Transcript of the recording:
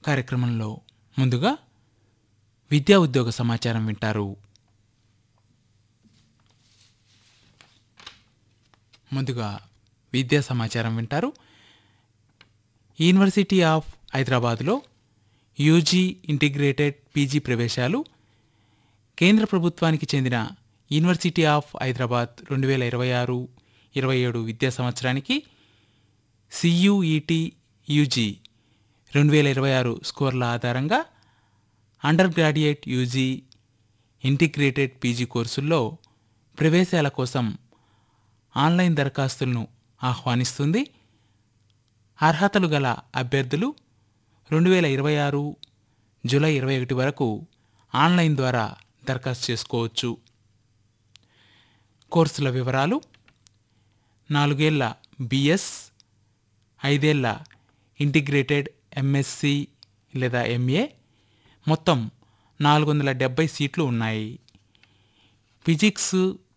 కార్యక్రమంలో ముందుగా విద్యా ఉద్యోగ సమాచారం వింటారు ముందుగా విద్యా సమాచారం వింటారు యూనివర్సిటీ ఆఫ్ హైదరాబాద్లో యూజీ ఇంటిగ్రేటెడ్ పీజీ ప్రవేశాలు కేంద్ర ప్రభుత్వానికి చెందిన యూనివర్సిటీ ఆఫ్ హైదరాబాద్ రెండు వేల ఇరవై ఆరు ఇరవై ఏడు విద్యా సంవత్సరానికి సియుఈటి యూజీ రెండు వేల ఇరవై ఆరు స్కోర్ల ఆధారంగా undergraduate UG integrated PG కోర్సుల్లో ప్రవేశాల కోసం ఆన్లైన్ దరఖాస్తులను ఆహ్వానిస్తుంది అర్హతలు గల అభ్యర్థులు రెండు వేల ఇరవై ఆరు జూలై ఇరవై ఒకటి వరకు ఆన్లైన్ ద్వారా దరఖాస్తు చేసుకోవచ్చు కోర్సుల వివరాలు నాలుగేళ్ల బిఎస్ ఐదేళ్ల ఇంటిగ్రేటెడ్ ఎంఎస్సి లేదా ఎంఏ మొత్తం నాలుగు వందల డెబ్బై సీట్లు ఉన్నాయి ఫిజిక్స్